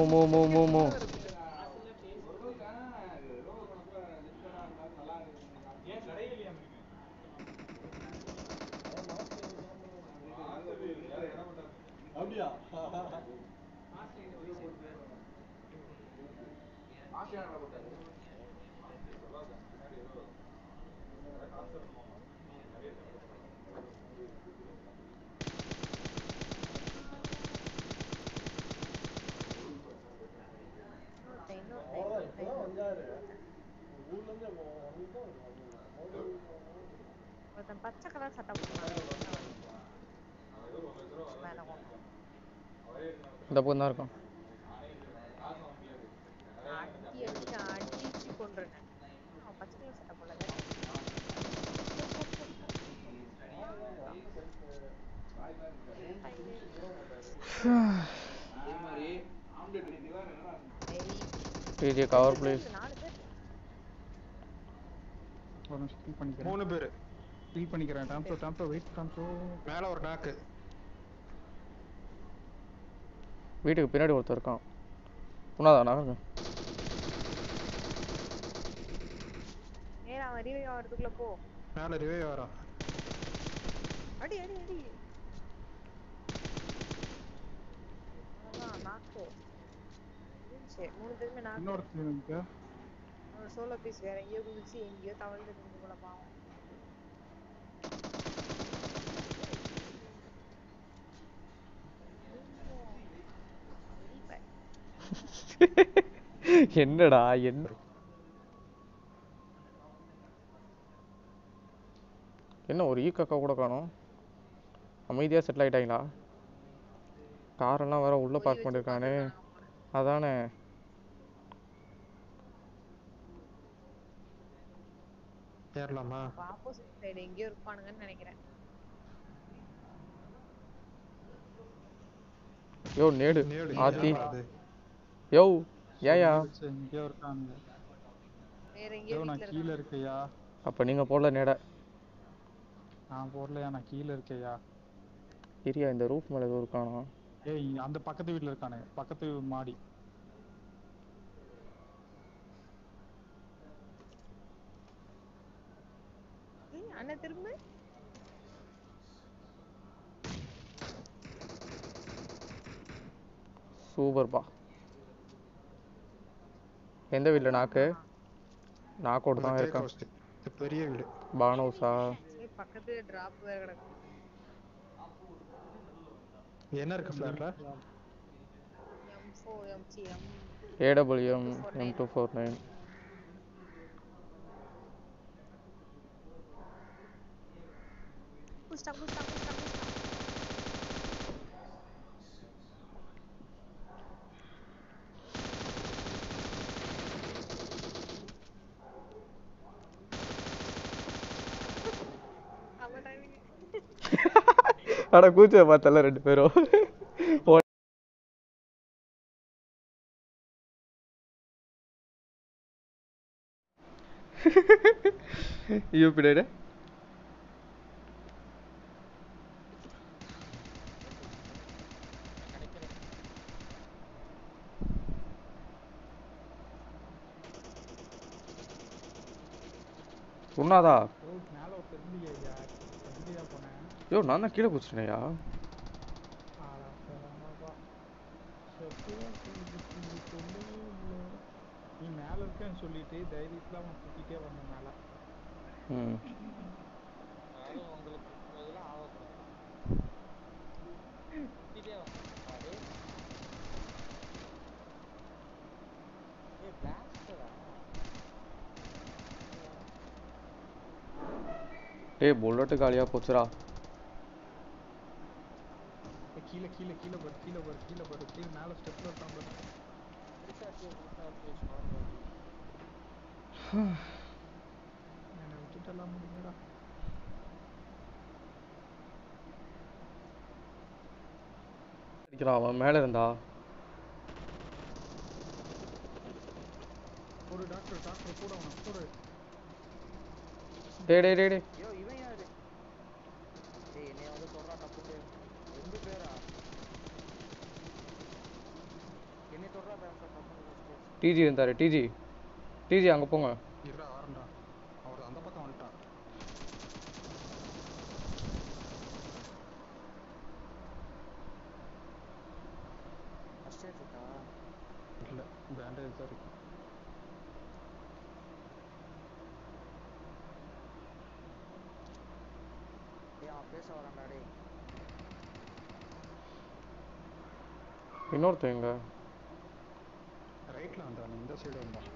மூ மூ மூ மூ அப்படியா அவ்வளவுதான் இப்பதான் வந்தாரு ஊர்ல இருந்து வந்துதான் ஒருத்தன் பச்சை கலர் சட்டை போட்டான் மேல போனான். இந்த பக்கம் தான் இருக்கும் அடி அடிச்சு அடிச்சு கொன்றுட்டேன் அவன் பச்சை கலர் சட்டை போடல டிஜே கவர் ப்ளீஸ் நாலு பேர் ஒரு நிமிஷம் கில் பண்ணிக்கிறேன் மூணு பேர் கில் பண்ணிக்கிறேன் டாம்சோ டாம்சோ வெயிட் டாம்சோ மேல ஒரு நாக்கு வீட்டுக்கு பின்னாடி ஒருத்தர் இருக்கான் உன்னாதா நகருங்க நேரா அவன் ரீவை ஆகிறதுக்குள்ள போ மேல ரிவே வரான் அடி அடி அடி அவ்வளவுதான், நாக்கு சரி மூணு பேருமே நாக்கு இன்னொருத்தர் இருக்கு ஒரு சோலோ பீஸ் வேற எங்கேயோ குதிச்சு எங்கேயோ தவழ்ந்து இருந்து போல பாவம் என்னடா என்ன என்ன ஒரு ஈ காக்கா கூட காணோம் அமைதியாக செட்டில் ஆகிட்டாங்களா காரெல்லாம் வேற உள்ளே பார்க் பண்ணியிருக்கானே அதானே ஏறலாமா ஆப்போசிட் சைடு எங்கேயோ இருப்பானுங்கன்னு நினைக்கிறேன் யோ நேடு நேடு ஆத்தி அது யோ ஏயா சரி, எங்கேயோ இருக்கானுங்க வேற ஐயோ எங்கேயோ நான் வீட்டுல கீழே இருக்காங்க இருக்கையா அப்போ நீங்கள் போடல நேட நான் போடலையா நான் கீழே இருக்கையா இரியா இந்த ரூஃப் மேலே எதுவும் இருக்கானா ஏய் இங்க அந்த பக்கத்து வீட்ல இருக்கானே பக்கத்து மாடி ஏய், அண்ணன் திரும்ப சூப்பர்ப்பா எந்த வீட்டில் நாக்கு நாக்கோடு தான் கேக் இருக்கான் ஹவுஸ் இது பெரிய வீடு பானோஸா ஏய், பக்கத்துல டிராப் வேற கிடக்கு என்ன இருக்கு ஃபிளார்ல M four M C M AWM M two four nine குஸ்டாங் குஸ்டாங் குஸ்டாங் குஸ்டாங் அவன் timing. அட கூச்ச பார்த்தல ரெண்டு பேரும் ஐயோ பின்னாடி உண்ணாதா ஓ மேல ஒரு தெரிஞ்சியா ஐயா தெரிஞ்சியா போனேன் ஐயோ நான் தான் கீழே குச்சிட்டேன்யா ஆடா, பரவாயில்லப்பா. செத்துவா சொல்லி சொல்லி சொல்லு இல்ல. நீ மேல இருக்கேன்னு சொல்லிட்டு தைரியத்துல அவன் சுத்திட்டே வந்தான் மேல ம் அதாவது உங்களுக்கு இதெல்லாம் ஆகக்கூடாது சுத்திட்டே வந்தாரு ஏ பிளாஸ்டரா டேய் புல்லட்டு காலியாக போச்சுடா ஏய், கீழே கீழே கீழே பாரு கீழே பாரு கீழே பாரு கீழே மேல ஸ்டெப்ல இருக்கான் பாரு புதுசாச்சு புதுசாச்சு ஸ்மார்ட் என்னை விட்டுட்டெல்லாம் முடியுங்கடா அடிக்கிறான் அவன் மேலே இருந்தா ஒரு டாக்டர் டாக்டர் கூட அவனை கூட டேய் டேய் டேய் டேய் ஐயோ இவன் யாரு ஏய் என்னைய வந்து சொல்றா தப்பு ரெண்டு பேரா என்னை சொல்றா தான் சார் கம்பெனி ஃபஸ்ட்டு டிஜி இருந்தாரு டிஜி டிஜி அங்கே போங்க இருடா வரேன்டா அவர் அந்த பக்கம் வந்துட்டான் ஃபஸ்ட் எய்ட் இருக்கா இல்லை பேண்டேஜ் தான் இருக்கு டேய் அவன் பேச வரான்டா டேய் இன்னொருத்தன் எங்க ரைட்டில் வந்தான் இந்த சைடு வந்தான்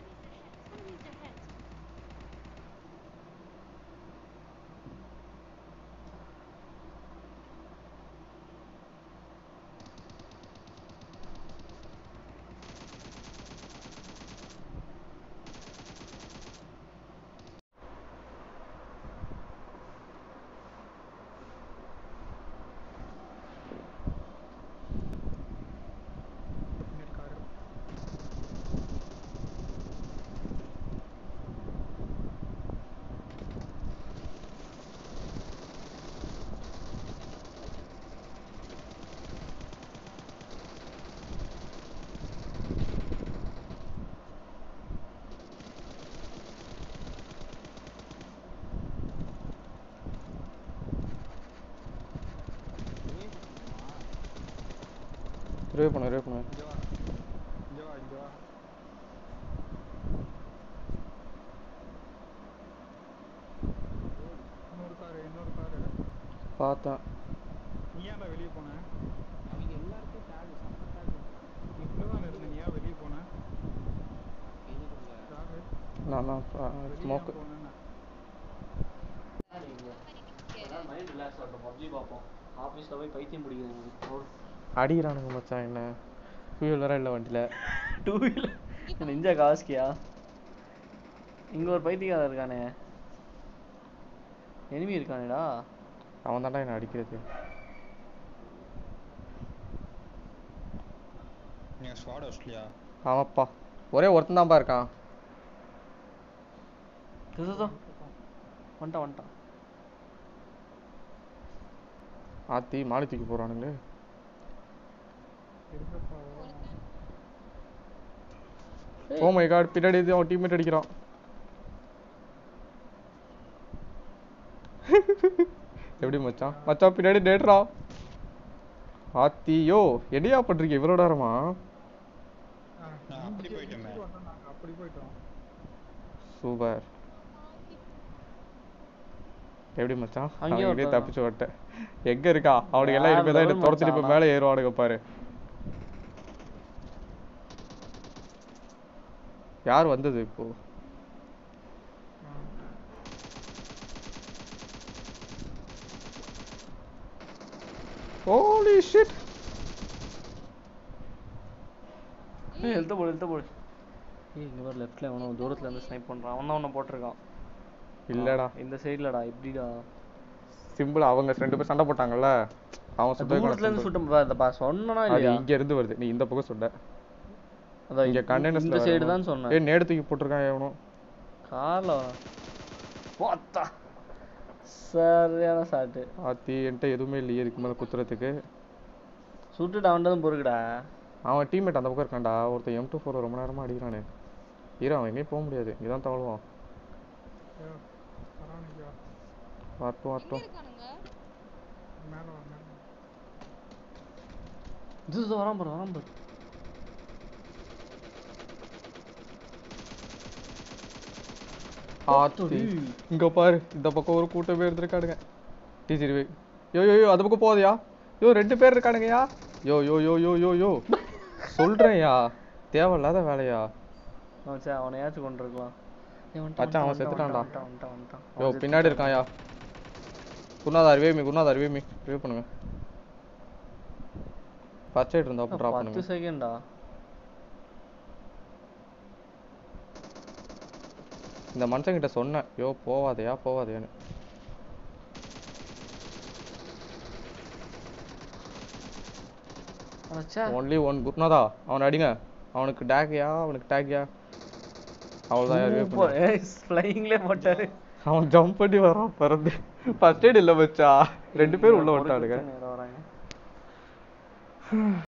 பின்னாடி காரு ரிவே பண்ணு ரிவே பண்ணு இங்கே வா இங்கே வா இங்கே வா இன்னொரு காரு இன்னொரு காரு பார்த்தேன் நீ ஏன்டா வெளியே போன அவங்க எல்லாருக்கும் டேக் செம்ம டேக் இப்படி தான் இருந்த நீ ஏன் வெளியே போன இதுக்குள்ள காரு நான் தான் வெளியே ஸ்மோக்கு போனேன்னு மைண்ட் ரிலாக்ஸ் ஆகட்டும் பப்ஜி பார்ப்போம் ஆஃபீஸில் போய் பைத்தியம் பிடிக்குது எனக்கு அடிக்கிறானுங்க மச்சான் என்ன ஃபியூல் வேற இல்லை வண்டியில் டூ வீலர் நெஞ்சா காஸ்கியா இங்கே ஒரு பைத்தியக்காரன் இருக்கானே எனிமி இருக்கானேடா அவன் தான்டா என்ன அடிக்கிறது நீங்கள் ஸ்வாட் ஹவுஸ்லையா ஆமாப்பா ஒரே ஒருத்தன் தான்ப்பா இருக்கான் தோ, தோ, தோ. வந்துட்டான் வந்துட்டான் ஆத்தி மாடி தூக்கி போகிறானுங்களே இருக்கப்பா ஓ மை காட் பின்னாடி இது அவன் டீம்மேட் அடிக்கிறான் எப்படி மச்சான் மச்சான் பின்னாடி டேட்ரா ஆத்தியோ என்னையா பண்றீங்க இவ்வளோ நேரமா நான் அப்படி போயிட்டேன் நாங்கள் அப்படி போயிட்டோம் சூப்பர் எப்படி மச்சான் அங்கேயே அவன் ஒருத்தன் தப்பிச்சு விட்டேன் எங்க இருக்கா அவனுக்கு எல்லாம் வேற இனிமே தான் level துரத்துட்டு இப்ப மச்சான் மேலே ஏறுவானுங்க பாரு யார் வந்தது இப்போ ஹோலி ஷிட் ஏய் எழுத்த போடு எழுத்த போடு ஏய் இங்கே பாரு லெஃப்ட்டில் எவனோ தூரத்துல இருந்து ஸ்னைப் பண்ணுறான் அவன் தான் ஒன்று போட்டிருக்கான் இல்லடா இந்த சைடுலடா இப்படிடா சிம்பிள் அவங்க ரெண்டு பேரும் சண்டை போட்டாங்கல்ல அவன் சுத்த தூரத்துல இருந்து சுட்ட இந்த பா சொன்னனா அது இல்லையா இங்க இருந்து வருது நீ இந்த பக்கம் சுட்ட அதான் இங்க இந்த- கண்டெய்னர்ஸ்ல இந்த சைடு தான் சொன்னேன் ஏய் நேடு தூக்கி போட்டிருக்கான் எவனும் கார்ல போத்தா சரியான சாட்டு ஆத்தி என்கிட்ட எதுவுமே இல்லையே இதுக்கு மேல குத்துறதுக்கு சுட்டுட்டு அவன்கிட்ட பொறுக்குடா அவன் டீம்மேட் அந்த பக்கம் இருக்கான்டா ஒருத்தன் எம் டூ ஃபோர் ரொம்ப நேரமா அடிக்கிறானே இரு அவன் எங்கேயும் போக முடியாது இங்கதான் தவழுவான் பரவாயில்லையா வரட்டும் வரட்டும் மேலே வா மேலே இது இது வரான் பாரு வரான் பாரு ஆத்தி இங்க பாரு இந்த பக்கம் ஒரு கூட்டம் பேர் இருக்கானுங்க டீச்சர் யோ யோ யோ அந்த பக்கம் போகாதயா யோ ரெண்டு பேர் இருக்கானுங்கயா யோ யோ யோ யோ யோ யோ சொல்றேன்யா தேவையில்லாத வேலையா அவன் சே அவனையாச்சும் கொண்டு இருக்கலாம் மச்சான், அவன் செத்துட்டான்டா. வந்துட்டான் வந்துட்டான் வந்துட்டான் யோ அவன் பின்னாடி இருக்கான்யா குருநாதா ரிவே மீ குருநாதா ரிவே மீ ரிவே பண்ணுங்க ஃபர்ஸ்ட் எய்ட் இருந்தா செத்துட்டான். ட்ராப் பத்து பண்ணுங்க செகண்டா இந்த மனுஷங்கிட்ட சொன்னேன் யோ போவாதையா போவாதையான்னு அச்சா ஒன்லி ஒன் குருநாதா அவனை அடிங்க அவனுக்கு டேக்யா அவனுக்கு டேக்யா அவ்வளோதான் ரிவே பண்ணு ஃப்ளைங்லே போட்டாரு அவன் ஜம்ப் பண்ணி வரான் பறந்து ஃபர்ஸ்ட் எய்ட் இல்லை மச்சா ரெண்டு பேர் உள்ள விட்டானுங்க நேரா வராங்க